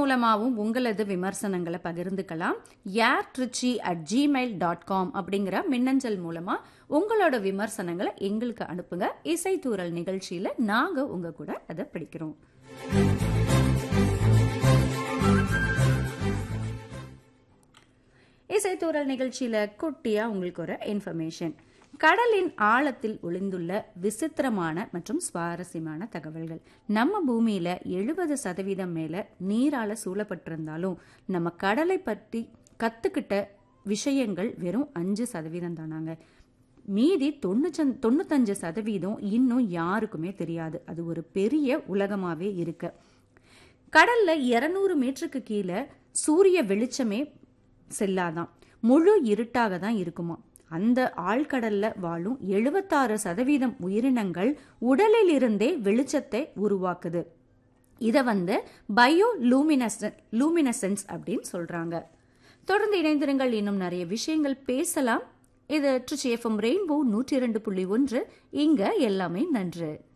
மூலமாகவும் உங்களது விமர்சனங்களை பகிர்ந்துக்கலாம் யார் Trichy at Gmail dot com அப்படிங்கிற மின்னஞ்சல் மூலமா உங்களோட விமர்சனங்களை எங்களுக்கு அனுப்புங்க இசைத்தூரல் நிகழ்ச்சியில நாங்க உங்க கூட அதை படிக்கிறோம் இசைத்தூரல் நிகழ்ச்சியில குட்டியா உங்களுக்கு ஒரு இன்ஃபர்மேஷன் கடலின் ஆழத்தில் ஒளிந்துள்ள விசித்திரமான மற்றும் சுவாரஸ்யமான தகவல்கள் நம்ம பூமியில எழுபது சதவீதம் மேல நீரால சூழப்பட்டிருந்தாலும் நம்ம கடலை பற்றி கத்துக்கிட்ட விஷயங்கள் வெறும் அஞ்சு சதவீதம் தானாங்க மீதி தொண்ணூற்றி தொண்ணூத்தஞ்சு சதவீதம் இன்னும் யாருக்குமே தெரியாது அது ஒரு பெரிய உலகமாவே இருக்கு கடல்ல இருநூறு மீட்டருக்கு கீழே சூரிய வெளிச்சமே செல்லாதான் முழு இருட்டாக தான் இருக்குமா அந்த ஆழ்கடல்ல வாழும் எழுபத்தாறு சதவீதம் உயிரினங்கள் உடலில் இருந்தே வெளிச்சத்தை உருவாக்குது இதை வந்து பயோ லூமினசன் லூமினசன்ஸ் அப்படின்னு சொல்றாங்க தொடர்ந்து இணைந்திருங்கள் இன்னும் நிறைய விஷயங்கள் பேசலாம் இது ட்ரிச்சி எஃப்எம் ரெயின்போ நூற்றி இரண்டு புள்ளி ஒன்று இங்க எல்லாமே நன்று